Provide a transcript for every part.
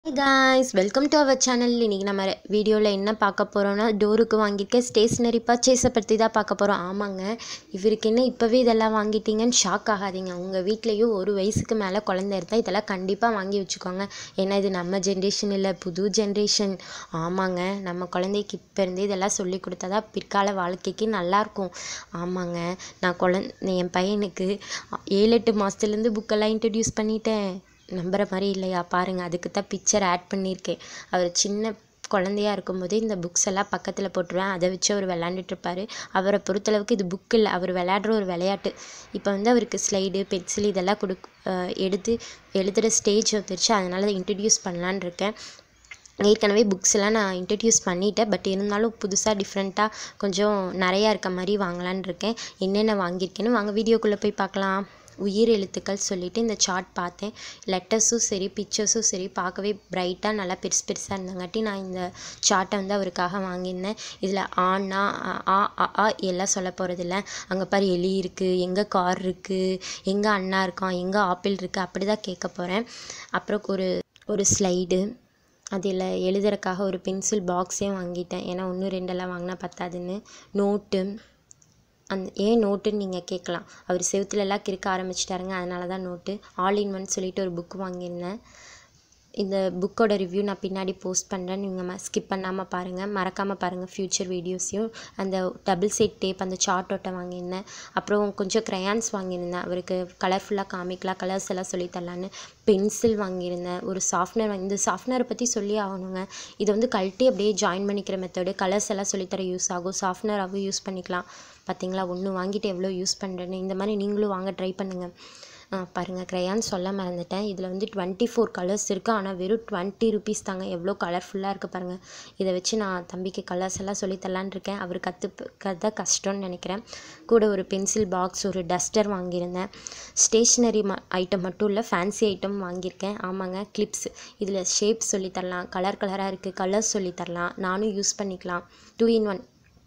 hey guys welcome to our channel இன்றைக்கி நம்ம வீடியோவில் என்ன பார்க்க போகிறோம்னா டோருக்கு வாங்கியிருக்க ஸ்டேஷ்னரி பர்ச்சேஸை பற்றி தான் பார்க்க போகிறோம் ஆமாங்க இவருக்கு என்ன இப்போவே இதெல்லாம் வாங்கிட்டீங்கன்னு ஷாக் ஆகாதீங்க உங்கள் வீட்லேயும் ஒரு வயசுக்கு மேலே குழந்தை இருந்தால் இதெல்லாம் கண்டிப்பாக வாங்கி வச்சுக்கோங்க ஏன்னா இது நம்ம ஜென்ரேஷன் இல்லை புது ஜென்ரேஷன் ஆமாங்க நம்ம குழந்தைக்கு இப்போ இருந்தே இதெல்லாம் சொல்லி கொடுத்தா தான் பிற்கால வாழ்க்கைக்கு நல்லாயிருக்கும் ஆமாங்க நான் குழந்தை என் பையனுக்கு ஏழு எட்டு மாதத்துலேருந்து புக்கெல்லாம் இன்ட்ரடியூஸ் பண்ணிட்டேன் நம்புகிற மாதிரி இல்லையா பாருங்கள் அதுக்கு தான் பிக்சர் ஆட் பண்ணியிருக்கேன் அவர் சின்ன குழந்தையா இருக்கும்போதே இந்த புக்ஸ் எல்லாம் பக்கத்தில் போட்டுருவேன் அதை வச்சு அவர் விளாண்டுட்டு இருப்பார் அவரை பொறுத்தளவுக்கு இது புக் இல்லை அவர் விளையாடுற ஒரு விளையாட்டு இப்போ வந்து அவருக்கு ஸ்லைடு பென்சில் இதெல்லாம் கொடுக் அஹ் எடுத்து எழுதுகிற ஸ்டேஜ் வந்துருச்சு அதனால் அதை இன்ட்ரடியூஸ் பண்ணலான்னு இருக்கேன் ஏற்கனவே புக்ஸ் எல்லாம் நான் இன்ட்ரடியூஸ் பண்ணிட்டேன் பட் இருந்தாலும் புதுசாக டிஃப்ரெண்ட்டாக கொஞ்சம் நிறையா இருக்க மாதிரி வாங்கலான்னு இருக்கேன் என்னென்ன வாங்கியிருக்கேன்னு வாங்க வீடியோக்குள்ளே போய் பார்க்கலாம் உயிர் எழுத்துக்கள் சொல்லிட்டு இந்த சார்ட் பார்த்தேன் லெட்டர்ஸும் சரி பிக்சர்ஸும் சரி பார்க்கவே பிரைட்டாக நல்லா பெருசு பெருசாக இருந்தங்காட்டி நான் இந்த சார்ட்டை வந்து அவருக்காக வாங்கியிருந்தேன் இதில் ஆனா ஆ ஆ ஆ எல்லாம் சொல்ல போகிறதில்ல அங்கே பாரு எலி இருக்குது எங்கே கார் இருக்குது எங்கே அண்ணா இருக்கான் எங்கே ஆப்பிள் இருக்குது அப்படி தான் கேட்க போகிறேன் அப்புறம் ஒரு ஒரு ஸ்லைடு அதில் எழுதுறதுக்காக ஒரு பென்சில் பாக்ஸே வாங்கிட்டேன் ஏன்னா ஒன்று ரெண்டெல்லாம் வாங்கினா பத்தாதுன்னு நோட்டு அந்த ஏன் நோட்டுன்னு நீங்கள் கேட்கலாம் அவர் செவுத்துலலாம் கிறுக்க ஆரம்பிச்சிட்டாருங்க அதனால தான் நோட்டு ஆல் இன் ஒன் சொல்லிட்டு ஒரு புக் வாங்கியிருந்தேன் இந்த புக்கோட ரிவ்யூ நான் பின்னாடி போஸ்ட் பண்ணுறேன் நீங்கள் ஸ்கிப் பண்ணாமல் பாருங்கள் மறக்காமல் பாருங்கள் ஃப்யூச்சர் வீடியோஸையும் அந்த டபுள் சைட் டேப் அந்த சார்ட் ஒட்டை வாங்கியிருந்தேன் அப்புறம் கொஞ்சம் க்ரையான்ஸ் வாங்கியிருந்தேன் அவருக்கு கலர்ஃபுல்லாக காமிக்கலாம் கலர்ஸ் எல்லாம் சொல்லித் தரலான்னு பென்சில் வாங்கியிருந்தேன் ஒரு சாஃப்ட்வேர் வாங்கி இந்த சாஃப்ட்வேரை பற்றி சொல்லி ஆகணுங்க இது வந்து கழட்டி அப்படியே ஜாயின் பண்ணிக்கிற மெத்தடு கலர்ஸ் எல்லாம் சொல்லித்தர யூஸ் ஆகும் சாஃப்ட்வேராகவும் யூஸ் பண்ணிக்கலாம் பார்த்தீங்களா ஒன்று வாங்கிட்டு எவ்வளோ யூஸ் பண்ணுறேன்னு இந்த மாதிரி நீங்களும் வாங்க ட்ரை பண்ணுங்கள் பாருங்கள் க்ரையான் சொல்ல மறந்துட்டேன் இதில் வந்து டுவெண்ட்டி ஃபோர் கலர்ஸ் இருக்குது ஆனால் வெறும் டுவெண்ட்டி ருபீஸ் தாங்க எவ்வளோ கலர்ஃபுல்லாக இருக்குது பாருங்கள் இதை வச்சு நான் தம்பிக்கு கலர்ஸ் எல்லாம் சொல்லித்தரலான்னு இருக்கேன் அவர் கற்றுக்க கஷ்டம்னு நினைக்கிறேன் கூட ஒரு பென்சில் பாக்ஸ் ஒரு டஸ்டர் வாங்கியிருந்தேன் ஸ்டேஷ்னரி ம ஐட்டம் மட்டும் இல்லை ஃபேன்சி ஐட்டம் வாங்கியிருக்கேன் ஆமாங்க கிளிப்ஸ் இதில் ஷேப் சொல்லித்தரலாம் கலர் கலராக இருக்குது கலர்ஸ் சொல்லித்தரலாம் நானும் யூஸ் பண்ணிக்கலாம் டூ இன் ஒன்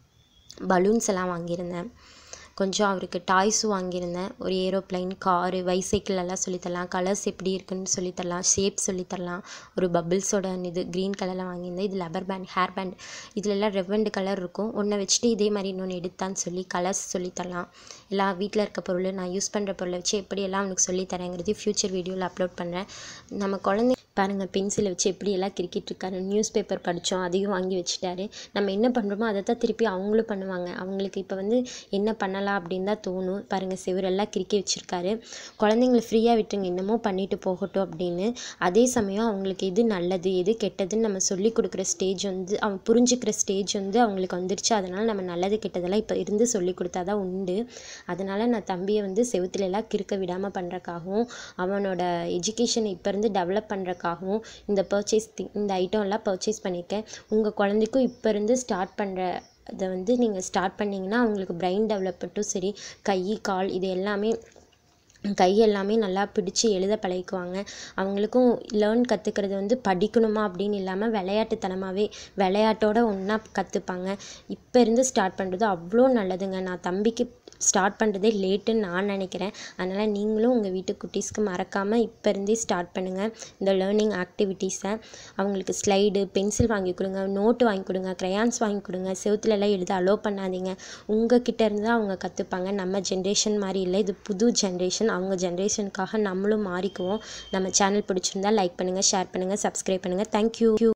பலூன்ஸ் எல்லாம் வாங்கியிருந்தேன் கொஞ்சம் அவருக்கு டாய்ஸும் வாங்கியிருந்தேன் ஒரு ஏரோப்ளைன் காரு பைசைக்கிள் எல்லாம் சொல்லித்தரலாம் கலர்ஸ் எப்படி இருக்குன்னு சொல்லித்தரலாம் ஷேப் சொல்லித்தரலாம் ஒரு பபிள்ஸோட இது க்ரீன் கலரில் வாங்கியிருந்தேன் இது லப்பர் பேண்ட் ஹேர் பேண்ட் இதில் எல்லாம் ரெவண்டு கலர் இருக்கும் ஒன்றை வச்சுட்டு இதே மாதிரி இன்னொன்று எடுத்தான்னு சொல்லி கலர்ஸ் சொல்லித்தரலாம் எல்லா வீட்டில் இருக்க பொருள் நான் யூஸ் பண்ணுற பொருளை வச்சு எப்படியெல்லாம் அவனுக்கு சொல்லித்தரேங்கிறது ஃப்யூச்சர் வீடியோவில் அப்லோட் பண்ணுறேன் நம்ம குழந்தை பாருங்கள் பென்சிலை வச்சு எப்படியெல்லாம் கிரிக்கிட்டு இருக்காரு நியூஸ் பேப்பர் படித்தோம் அதையும் வாங்கி வச்சுட்டாரு நம்ம என்ன பண்ணுறோமோ அதை தான் திருப்பி அவங்களும் பண்ணுவாங்க அவங்களுக்கு இப்போ வந்து என்ன பண்ணலாம் அப்படின்னு தான் தோணும் பாருங்கள் செவரெல்லாம் கிறுக்கி வச்சுருக்காரு குழந்தைங்கள ஃப்ரீயாக விட்டுருங்க என்னமோ பண்ணிட்டு போகட்டும் அப்படின்னு அதே சமயம் அவங்களுக்கு எது நல்லது எது கெட்டதுன்னு நம்ம சொல்லி கொடுக்குற ஸ்டேஜ் வந்து அவன் புரிஞ்சுக்கிற ஸ்டேஜ் வந்து அவங்களுக்கு வந்துருச்சு அதனால் நம்ம நல்லது கெட்டதெல்லாம் இப்போ இருந்து சொல்லி கொடுத்தா தான் உண்டு அதனால் நான் தம்பியை வந்து செவுத்துல எல்லாம் கிறுக்க விடாமல் பண்ணுறக்காகவும் அவனோட எஜுகேஷனை இப்போ இருந்து டெவலப் பண்ணுறக்காகவும் இந்த பர்ச்சேஸ் இந்த ஐட்டம் எல்லாம் பர்ச்சேஸ் பண்ணியிருக்கேன் உங்கள் குழந்தைக்கும் இப்போ இருந்து ஸ்டார்ட் பண்ணுற அதை வந்து நீங்கள் ஸ்டார்ட் பண்ணிங்கன்னா அவங்களுக்கு பிரெயின் டெவலப்மெண்ட்டும் சரி கை கால் இது எல்லாமே கை எல்லாமே நல்லா பிடிச்சி எழுத பழகிக்குவாங்க அவங்களுக்கும் லேர்ன் கற்றுக்கிறது வந்து படிக்கணுமா அப்படின்னு இல்லாமல் விளையாட்டுத்தனமாகவே விளையாட்டோட ஒன்றா கற்றுப்பாங்க இப்போ இருந்து ஸ்டார்ட் பண்ணுறது அவ்வளோ நல்லதுங்க நான் தம்பிக்கு ஸ்டார்ட் பண்ணுறதே லேட்டுன்னு நான் நினைக்கிறேன் அதனால் நீங்களும் உங்கள் வீட்டு குட்டீஸ்க்கு மறக்காமல் இப்போ இருந்தே ஸ்டார்ட் பண்ணுங்கள் இந்த லேர்னிங் ஆக்டிவிட்டீஸை அவங்களுக்கு ஸ்லைடு பென்சில் வாங்கி கொடுங்க நோட்டு வாங்கி கொடுங்க க்ரையான்ஸ் வாங்கி கொடுங்க செவுத்துலலாம் எழுத அலோவ் பண்ணாதீங்க உங்கள் கிட்ட இருந்து தான் அவங்க கற்றுப்பாங்க நம்ம ஜென்ரேஷன் மாதிரி இல்லை இது புது ஜென்ரேஷன் அவங்க ஜென்ரேஷனுக்காக நம்மளும் மாறிக்குவோம் நம்ம சேனல் பிடிச்சிருந்தா லைக் பண்ணுங்கள் ஷேர் பண்ணுங்கள் சப்ஸ்கிரைப் பண்ணுங்கள் தேங்க்யூ